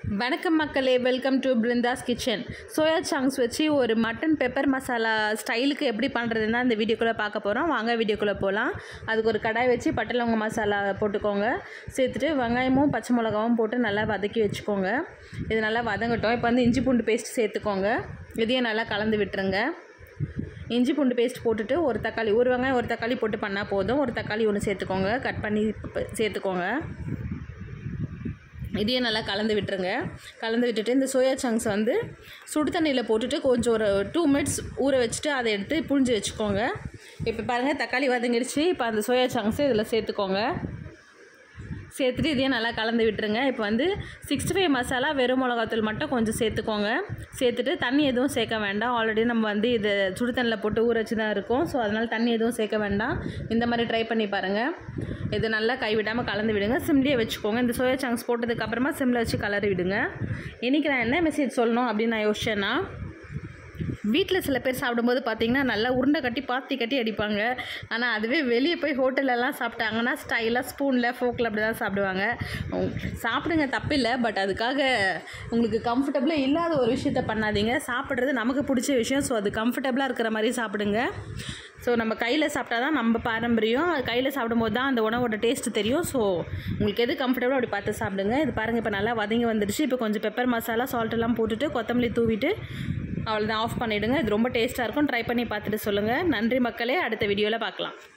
வணக்கம் மக்களே welcome to Brindha's kitchen soya chunks வச்சு ஒரு மட்டன் பெப்பர் மசாலா ஸ்டைலுக்கு எப்படி பண்ணுறதுன்னா இந்த வீடியோக்குள்ளே பார்க்க போகிறோம் வாங்க வீடியோக்குள்ளே போகலாம் அதுக்கு ஒரு கடாய் வச்சு பட்டை லவங்க மசாலா போட்டுக்கோங்க சேர்த்துட்டு வெங்காயமும் பச்சை மிளகாவும் போட்டு நல்லா வதக்கி வச்சுக்கோங்க இது நல்லா வதங்கட்டும் இப்போ வந்து இஞ்சி பூண்டு பேஸ்ட் சேர்த்துக்கோங்க இதையும் நல்லா கலந்து விட்டுருங்க இஞ்சி பூண்டு பேஸ்ட் போட்டுட்டு ஒரு தக்காளி ஒரு வெங்காயம் ஒரு தக்காளி போட்டு பண்ணால் போதும் ஒரு தக்காளி ஒன்று சேர்த்துக்கோங்க கட் பண்ணி ப- சேர்த்துக்கோங்க இதையும் நல்லா கலந்து விட்டுருங்க கலந்து விட்டுட்டு இந்த சோயா சங்க்ஸ் வந்து சுடு தண்ணியில் போட்டுட்டு கொஞ்சம் ஒரு டூ மினிட்ஸ் ஊற வச்சுட்டு அதை எடுத்து புழிஞ்சு வச்சுக்கோங்க இப்போ பாருங்கள் தக்காளி வதங்கிடுச்சு இப்போ அந்த சோயா சங்க்ஸை இதில் சேர்த்துக்கோங்க சேர்த்துட்டு இதையும் நல்லா கலந்து விட்டுருங்க இப்போ வந்து சிக்ஸ்டி ஃபைவ் மசாலா வெறும் மிளகாத்தூள் மட்டும் கொஞ்சம் சேர்த்துக்கோங்க சேர்த்துட்டு தண்ணி எதுவும் சேர்க்க வேண்டாம் ஆல்ரெடி நம்ம வந்து இது சுடு தண்ணியில் போட்டு ஊற வச்சு தான் இருக்கும் ஸோ அதனால் தண்ணி எதுவும் சேர்க்க வேண்டாம் இந்த மாதிரி ட்ரை பண்ணி பாருங்கள் இது நல்லா கைவிடாமல் கலந்து விடுங்க சிம்லேயே வச்சுக்கோங்க இந்த சோயா சங்க்ஸ் போட்டதுக்கப்புறமா சிம்மில் வச்சு கலரி விடுங்க இன்றைக்கி நான் என்ன மெசேஜ் சொல்லணும் அப்படின்னு நான் யோசிச்சேன்னா வீட்டில் சில பேர் சாப்பிடும்போது பார்த்தீங்கன்னா நல்லா உருண்டை கட்டி பாத்தி கட்டி அடிப்பாங்க ஆனால் அதுவே வெளியே போய் ஹோட்டல்லலாம் சாப்பிட்டாங்கன்னா ஸ்டைலாக ஸ்பூனில் ஃபோக்கில் அப்படி தான் சாப்பிடுவாங்க உங்க- சாப்பிடுங்க தப்பில்லை பட் அதுக்காக உங்களுக்கு கம்ஃபர்டபுளாக இல்லாத ஒரு விஷயத்த பண்ணாதீங்க சாப்பிட்றது நமக்கு பிடிச்ச விஷயம் ஸோ அது கம்ஃபர்டபுளாக இருக்கிற மாதிரி சாப்பிடுங்க ஸோ நம்ம கையில் சாப்பிட்டா தான் நம்ம பாரம்பரியம் அது கையில் சாப்பிடும்போது தான் அந்த உணவோட டேஸ்ட் தெரியும் ஸோ உங்களுக்கு எது கம்ஃபர்டபுளோ அப்படி பார்த்து சாப்பிடுங்க இது பாருங்கள் இப்போ நல்லா வதங்கி வந்துடுச்சு இப்போ கொஞ்சம் பெப்பர் மசாலா சால்ட் எல்லாம் போட்டுட்டு கொத்தமல்லி தூவிட்டு அவ்வளோதான் ஆஃப் பண்ணிவிடுங்க இது ரொம்ப டேஸ்ட்டாக இருக்கும் ட்ரை பண்ணி பார்த்துட்டு சொல்லுங்கள் நன்றி மக்களே அடுத்த வீடியோவில் பார்க்கலாம்